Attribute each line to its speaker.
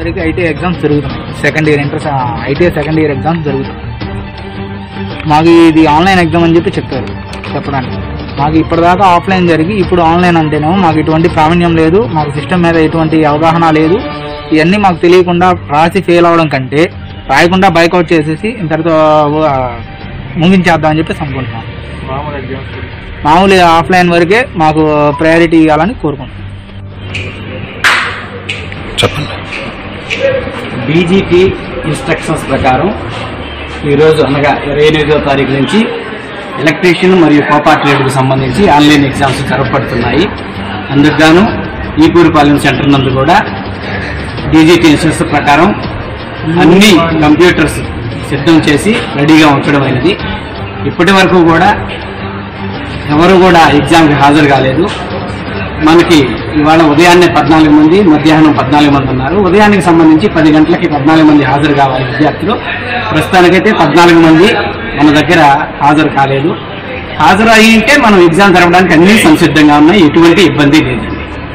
Speaker 1: వరకు ITI exams జరుగుతున్నాయి second year inter ITI second year exams జరుగుతున్నాయి మాకు ఇది ఆన్లైన్ ఎగ్జామ్ అని చెప్పి చెప్పారు చెప్పడానికి మాకు ఇప్పటిదాకా ఆఫ్లైన్ జరిగి ఇప్పుడు ఆన్లైన్ అంటేనేమో మాకు ఇటువంటి ప్రావీణ్యం లేదు మాకు సిస్టమ్ మీద ఎటువంటి అవగాహన లేదు ఇవన్నీ మాకు తెలియకుండా రాసి ఫెయిల్ అవ్వడం కంటే రాయకుండా బైకౌట్ చేసేసి ఇంతటితో ఆ, ముగించేద్దామని చెప్పేసి అనుకుంటున్నాం
Speaker 2: మామూలు ఎగ్జామ్స్
Speaker 1: మామూలు ఆఫ్లైన్ వరకే మాకు ప్రయారిటీ ఇవ్వాలని కోరుకుంటున్నాం
Speaker 3: చెప్పండి
Speaker 4: డీజీపీ ఇన్స్ట్రక్షన్స్ ప్రకారం ఈరోజు అనగా ఇరవై ఎనిమిదో తారీఖు నుంచి ఎలక్ట్రీషియన్ మరియు కోపా ట్రేడ్కు సంబంధించి ఆన్లైన్ ఎగ్జామ్స్ జరపబడుతున్నాయి అందుకు గాను ఈపూరిపాలెం సెంటర్ నందు కూడా డీజీపీ ఇన్స్ట్రక్షన్స్ ప్రకారం అన్ని కంప్యూటర్స్ సిద్ధం చేసి రెడీగా ఉంచడం అయినది ఇప్పటి వరకు కూడా ఎవరు కూడా ఎగ్జామ్కి హాజరు కాలేదు మనకి ఇవాళ ఉదయాన్నే పద్నాలుగు మంది మధ్యాహ్నం పద్నాలుగు మంది ఉన్నారు ఉదయానికి సంబంధించి పది గంటలకి పద్నాలుగు మంది హాజరు కావాలి విద్యార్థులు ప్రస్తుతానికైతే పద్నాలుగు మంది మన దగ్గర హాజరు కాలేదు హాజరు అయ్యింటే మనం ఎగ్జామ్ జరపడానికి అన్ని సంసిద్ధంగా ఉన్నాయి ఎటువంటి ఇబ్బంది లేదండి